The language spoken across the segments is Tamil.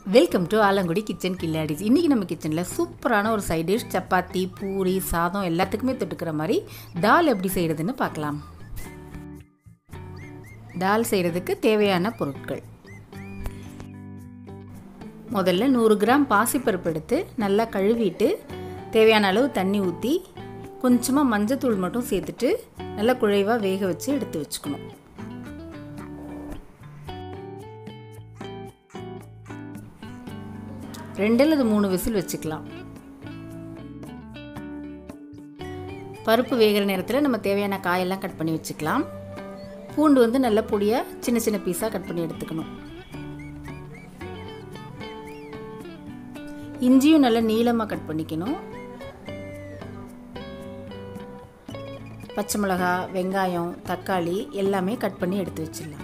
welcome to Alangudi kitchen Killadis இன்றைக்கி நம்ம கிச்சனில் சூப்பரான ஒரு சைட் டிஷ் சப்பாத்தி பூரி சாதம் எல்லாத்துக்குமே தொட்டுக்கிற மாதிரி தால் எப்படி செய்கிறதுன்னு பார்க்கலாம் தால் செய்கிறதுக்கு தேவையான பொருட்கள் முதல்ல நூறு கிராம் பாசிப்பருப்பு எடுத்து நல்லா கழுவிட்டு தேவையான அளவு தண்ணி ஊற்றி கொஞ்சமாக மஞ்சத்தூள் மட்டும் சேர்த்துட்டு நல்லா குழைவாக வேக வச்சு எடுத்து வச்சுக்கணும் ரெண்டு அல்லது மூணு விசில் வச்சுக்கலாம் பருப்பு வேகிற நேரத்தில் நம்ம தேவையான காயெல்லாம் கட் பண்ணி வச்சுக்கலாம் பூண்டு வந்து நல்ல பொடியாக சின்ன சின்ன பீஸாக கட் பண்ணி எடுத்துக்கணும் இஞ்சியும் நல்லா நீளமாக கட் பண்ணிக்கணும் பச்சை மிளகா வெங்காயம் தக்காளி எல்லாமே கட் பண்ணி எடுத்து வச்சிடலாம்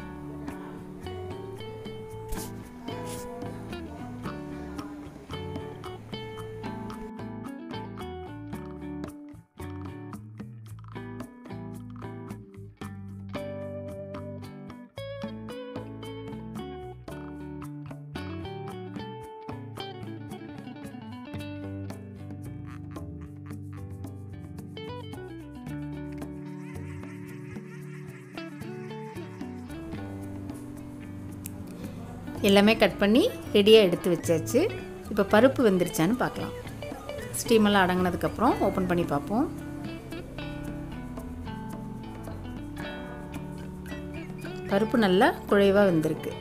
எல்லாமே கட் பண்ணி ரெடியாக எடுத்து வச்சாச்சு இப்போ பருப்பு வெந்துருச்சான்னு பார்க்கலாம் ஸ்டீமெல்லாம் அடங்கினதுக்கப்புறம் ஓப்பன் பண்ணி பார்ப்போம் பருப்பு நல்லா குழைவாக வெந்திருக்கு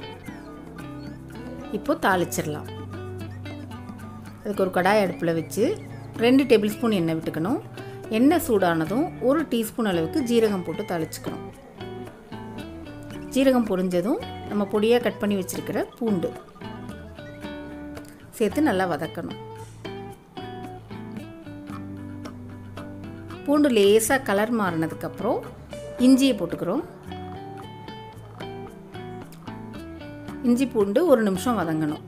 இப்போது தாளிச்சிடலாம் அதுக்கு ஒரு கடாய் அடுப்பில் வச்சு ரெண்டு டேபிள் ஸ்பூன் எண்ணெய் விட்டுக்கணும் எண்ணெய் சூடானதும் ஒரு டீஸ்பூன் அளவுக்கு ஜீரகம் போட்டு தாளிச்சுக்கணும் ஜீரகம் பொரிஞ்சதும் நம்ம பொடியாக கட் பண்ணி வச்சுருக்கிற பூண்டு சேர்த்து நல்லா வதக்கணும் பூண்டு லேசாக கலர் மாறினதுக்கப்புறம் இஞ்சியை போட்டுக்கிறோம் இஞ்சி பூண்டு ஒரு நிமிஷம் வதங்கணும்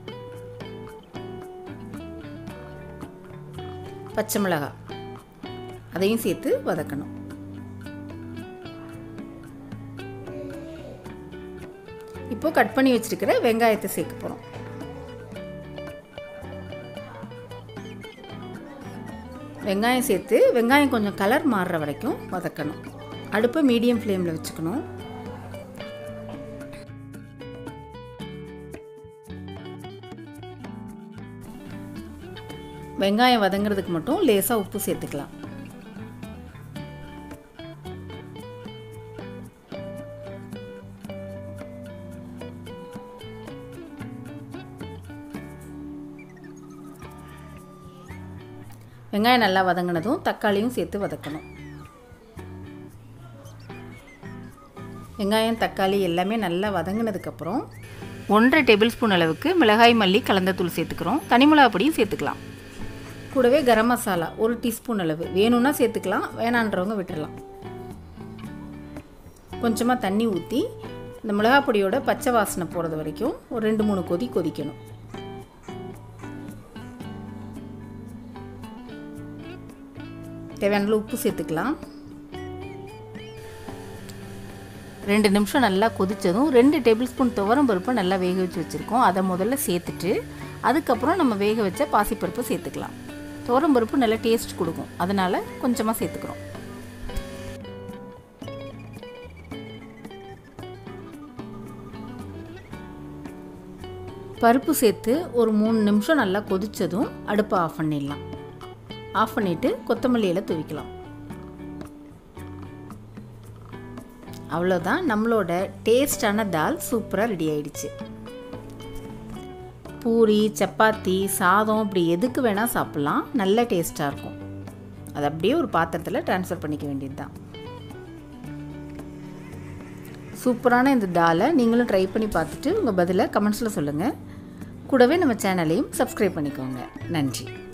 பச்சை மிளகாய் அதையும் சேர்த்து வதக்கணும் இப்போ கட் பண்ணி வச்சிருக்கிற வெங்காயத்தை சேர்க்க போகிறோம் வெங்காயம் சேர்த்து வெங்காயம் கொஞ்சம் கலர் மாறுற வரைக்கும் வதக்கணும் அடுப்பை மீடியம் ஃப்ளேமில் வச்சுக்கணும் வெங்காயம் வதங்குறதுக்கு மட்டும் லேசாக உப்பு சேர்த்துக்கலாம் வெங்காயம் நல்லா வதங்கினதும் தக்காளியும் சேர்த்து வதக்கணும் வெங்காயம் தக்காளி எல்லாமே நல்லா வதங்கினதுக்கப்புறம் ஒன்றரை டேபிள் ஸ்பூன் அளவுக்கு மிளகாய் மல்லி கலந்த தூள் சேர்த்துக்கிறோம் தனி மிளகா பொடியும் சேர்த்துக்கலாம் கூடவே கரம் மசாலா ஒரு டீஸ்பூன் அளவு வேணும்னா சேர்த்துக்கலாம் வேணான்றவங்க விட்டுடலாம் கொஞ்சமாக தண்ணி ஊற்றி இந்த மிளகா பொடியோட பச்சை வாசனை போகிறது வரைக்கும் ஒரு ரெண்டு மூணு கொதி கொதிக்கணும் தேவையான உப்பு சேர்த்துக்கலாம் ரெண்டு நிமிஷம் நல்லா கொதித்ததும் ரெண்டு டேபிள் ஸ்பூன் துவரம் பருப்பை நல்லா வேக வச்சு வச்சுருக்கோம் அதை முதல்ல சேர்த்துட்டு அதுக்கப்புறம் நம்ம வேக வச்ச பாசிப்பருப்பை சேர்த்துக்கலாம் துவரம் பருப்பு நல்லா டேஸ்ட் கொடுக்கும் அதனால் கொஞ்சமாக சேர்த்துக்கிறோம் பருப்பு சேர்த்து ஒரு மூணு நிமிஷம் நல்லா கொதித்ததும் அடுப்பை ஆஃப் பண்ணிடலாம் ஆஃப் பண்ணிவிட்டு கொத்தமல்லி இலை துவிக்கலாம் அவ்வளோதான் நம்மளோட டேஸ்டான தால் சூப்பராக ரெடி ஆயிடுச்சு பூரி சப்பாத்தி சாதம் இப்படி எதுக்கு வேணால் சாப்பிட்லாம் நல்ல டேஸ்ட்டாக இருக்கும் அது அப்படியே ஒரு பாத்திரத்தில் ட்ரான்ஸ்ஃபர் பண்ணிக்க வேண்டியது தான் சூப்பரான இந்த தாலை நீங்களும் ட்ரை பண்ணி பார்த்துட்டு உங்கள் பதிலை கமெண்ட்ஸில் சொல்லுங்கள் கூடவே நம்ம சேனலையும் சப்ஸ்கிரைப் பண்ணிக்கோங்க நன்றி